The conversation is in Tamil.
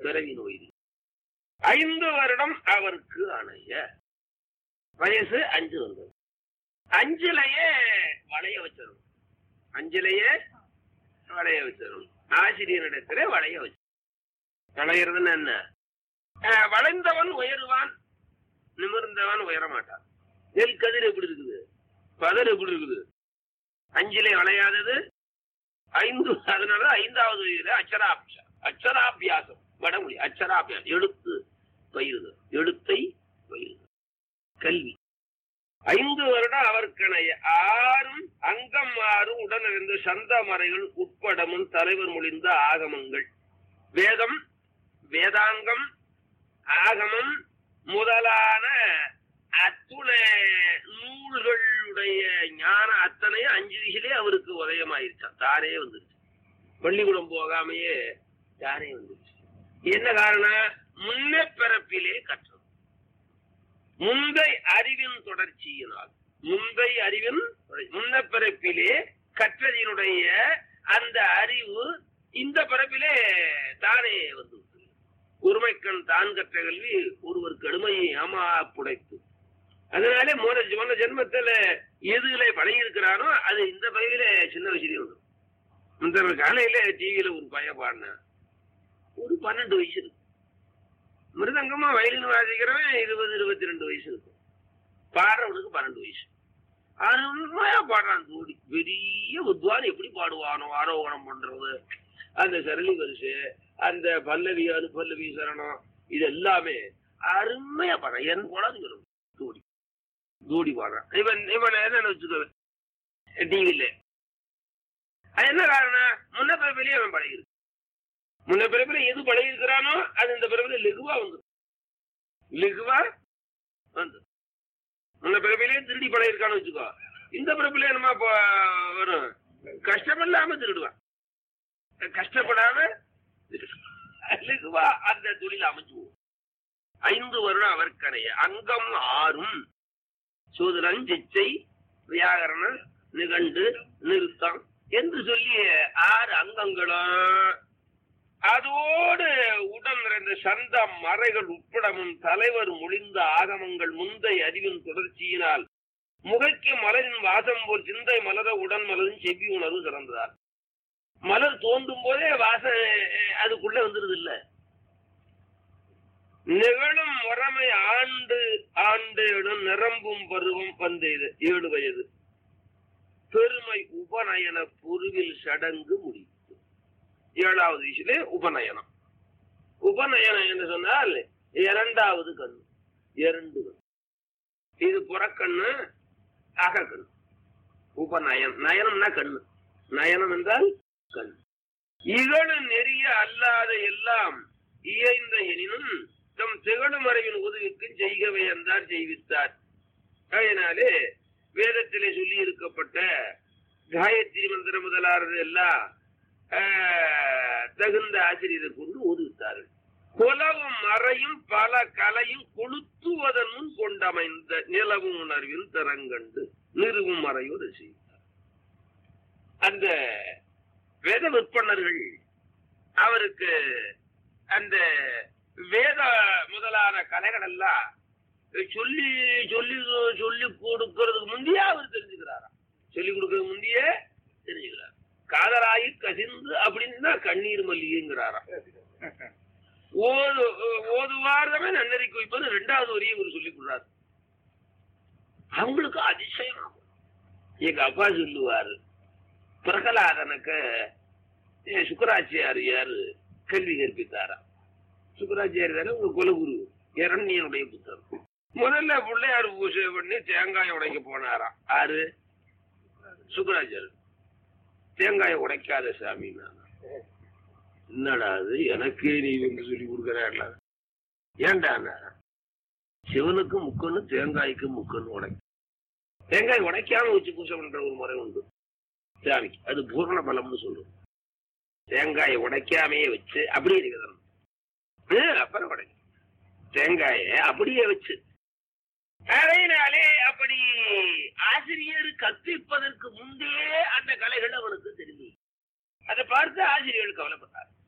பிறவி நோய் ஐந்து வருடம் அவருக்கு அணைய வயசு அஞ்சு வருடம் அஞ்சுலயே வளைய வச்சிடும் அஞ்சுலயே வளைய வச்சிடும் ஆசிரியரிடத்துல வளைய வச்சு வளையிறதுன்னு என்ன அஹ், வளைந்தவன் உயருவான் நிமிர்ந்தவன் உயர மாட்டான் நெல் கதிர் எப்படி இருக்குது பதர் எப்படி இருக்குது அஞ்சிலே வளையாதது ஐந்து அதனால ஐந்தாவது வயதுல அச்சராபியா அச்சராபியாசம் வடமொழி அச்சராபியாசம் எழுத்து பயிறுது எழுத்தை பயிறுது கல்வி ஐந்து வருடம் அவர்க்கணைய ஆறும் அங்கம் ஆறும் உடனிருந்து சந்த மறைகள் உட்படமும் தலைவர் மொழிந்த ஆகமங்கள் வேதம் வேதாங்கம் ஆகமம் முதலான அத்துணை நூல்களுடைய ஞான அத்தனை அஞ்சு திசையிலே அவருக்கு உதயமாயிருச்சான் தானே வந்துருச்சு பள்ளிக்கூடம் போகாமையே தானே வந்துருச்சு என்ன காரணம் முன்ன பிறப்பிலே கற்றது முந்தை அறிவின் தொடர்ச்சியினால் முந்தை அறிவின் தொடர்ச்சி. முன்ன பிறப்பிலே கற்றதினுடைய அந்த அறிவு இந்த பிறப்பிலே தானே வந்து விட்டது. ஒருமைக்கண் தான் கற்ற கல்வி ஒருவர் கடுமையை ஆமா புடைத்து அதனாலே மோன மோன ஜென்மத்துல எதுல பழகி இருக்கிறானோ அது இந்த பயில சின்ன வயசுலயே வந்துடும் இந்த காலையில டிவியில ஒரு பையன் பாடினேன் ஒரு பன்னெண்டு வயசு இருக்கு மிருதங்கமா வயலின் வாசிக்கிறவன் இருபது இருபத்தி ரெண்டு வயசு இருக்கும் பாடுறவனுக்கு பன்னெண்டு வயசு அருமையா பாடுறான் தோடி பெரிய வித்வான் எப்படி பாடுவானோ ஆரோகணம் பண்றது அந்த சரளி வரிசை அந்த பல்லவி அனுபல்லவி சரணம் இது எல்லாமே அருமையா பாடுறான் என் போல சொல்லும் தோடி தோடி பாடுறான் இவன் இவன் என்ன வச்சுக்கோ டிவில அது என்ன காரணம் முன்ன பிறப்பிலேயே அவன் பழகிருக்கு முன்ன பிறப்பில எது பழகி இருக்கிறானோ அது இந்த பிறப்பில லெகுவா வந்து லெகுவா வந்து முன்ன பிறப்பிலேயே திருடி பழகிருக்கான்னு வச்சுக்கோ இந்த பிறப்பிலே நம்ம இப்போ வரும் கஷ்டமில்லாம திருடுவான் கஷ்டப்படாம திருடுவான். லெகுவா அந்த தொழில் அமைச்சுவோம் ஐந்து வருடம் அவர்க்கனைய அங்கம் ஆறும் சூதரன் சிச்சை வியாகரண நிகண்டு நிறுத்தம் என்று சொல்லி ஆறு அங்கங்களும் அதோடு உடன் நிறைந்த சந்த மறைகள் உட்படமும் தலைவர் மொழிந்த ஆகமங்கள் முந்தை அறிவின் தொடர்ச்சியினால் முகைக்கு மலரின் வாசம் போல் சிந்தை மலர உடன் மலரின் செவ்வி உணர்வு சிறந்ததார் மலர் தோன்றும் போதே வாசம் அஹ், அதுக்குள்ள வந்துருது இல்ல நிகழும் முறைமை ஆண்டு ஆண்டேடும் நிரம்பும் பருவம் வந்தது ஏழு வயது பெருமை உபநயன பொருவில் சடங்கு முடித்து ஏழாவது வயசுல உபநயனம் உபநயனம் என்று சொன்னால் இரண்டாவது கண்ணு இரண்டு கண் இது புறக்கண்ணு அகக்கண் உபநயன் நயனம்னா கண்ணு நயனம் என்றால் கண் இகழு நெறிய அல்லாத எல்லாம் இயைந்த எனினும் தம் திகழும் அறிவின் உதவிக்கு செய்கவே என்றார் செய்வித்தார் அதனாலே வேதத்திலே சொல்லி இருக்கப்பட்ட காயத்ரி மந்திரம் முதலானது எல்லாம் ஆஹ், தகுந்த ஆசிரியரை கொண்டு ஓதுவித்தார்கள் குலவும் மறையும் பல கலையும் கொளுத்துவதன் முன் கொண்டமைந்த நிலவும் உணர்வின் திறங்கண்டு நிறுவும் மறையோடு செய்தார் அந்த வேத விற்பனர்கள் அவருக்கு அந்த வேத முதலான கலைகள் எல்லாம் சொல்லி சொல்லி சொல்லி கொடுக்கறதுக்கு முந்தையே அவர் தெரிஞ்சுக்கிறாராம் சொல்லி கொடுக்கறதுக்கு முந்தையே தெரிஞ்சுக்கிறார் காதலாயி கசிந்து அப்படின்னா கண்ணீர் மல்லிகைங்கிறாராம் ஓது ஓதுவார்தமே நன்னறி குவிப்பது ரெண்டாவது வரியை இவர் சொல்லி கொடுறாரு அவங்களுக்கு அதிசயம் ஆகும். எங்க அப்பா சொல்லுவாரு பிரகலாதனுக்கு ஏ, சுக்கராச்சாரியார் கல்வி கற்பித்தாராம் சுக்கராச்சாரி தானே உங்க குலகுரு இரண்யனுடைய புத்தகம் முதல்ல பிள்ளையார் பூஜை பண்ணி தேங்காய் உடைக்க போனாராம் ஆறு சுக்கராச்சாரியர் தேங்காயை உடைக்காத சாமி என்னடா அது எனக்கே நீ வந்து சொல்லி கொடுக்கறாடா ஏன்டா சிவனுக்கு முக்கன்னு தேங்காய்க்கு முக்கன்னு உடை தேங்காய் உடைக்காம வச்சு பூஜை பண்ற ஒரு முறை உண்டு சாமிக்கு அது பூரண பலம்னு சொல்றோம் தேங்காயை உடைக்காமையே வச்சு அப்படியே இருக்கிறது அப்புறம் உடை தேங்காயை அப்படியே வச்சு அதனாலே அப்படி ஆசிரியர் கற்பிப்பதற்கு முன்பே அந்த கலைகள் அவனுக்கு தெரியும் அதை பார்த்து ஆசிரியர்கள் கவலைப்பட்டார்